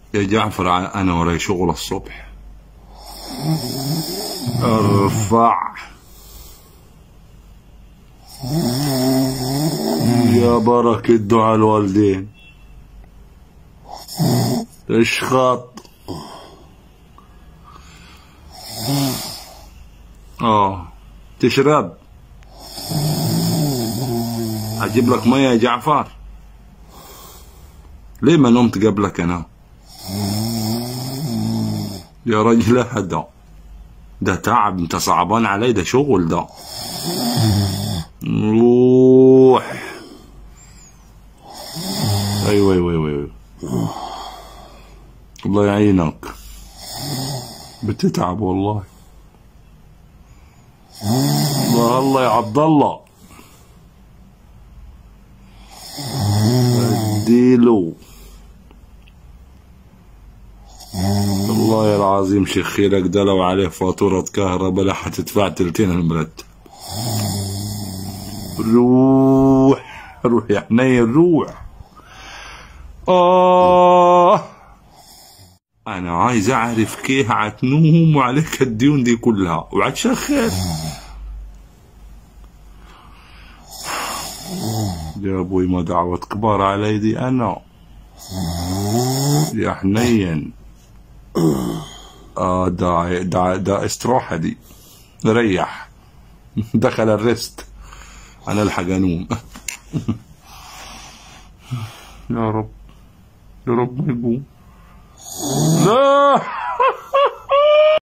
يا جعفر انا وراي شغل الصبح ارفع يا بركة دعاء الوالدين اشخط اه تشرب اجيب لك ميه يا جعفر ليه ما نمت قبلك انا يا رجل هدا ده تعب انت صعبان علي ده شغل ده روح ايوه ايوه ايوه, أيوة. الله يعينك بتتعب والله الله الله يا عبد الله اديله والله العظيم شيخ خيرك ده لو عليه فاتورة كهرباء لا حتدفع تلتين المرتب روح روح يا حنين روح آه أنا عايز أعرف كيف هتنوم وعليك الديون دي كلها وهتشخر يا أبوي ما دعوة كبار علي دي أنا يا حنين آه دا دا دا استراحة دي ريح دخل الريست أنا الحق أنوم يا رب يا رب ما يقوم لا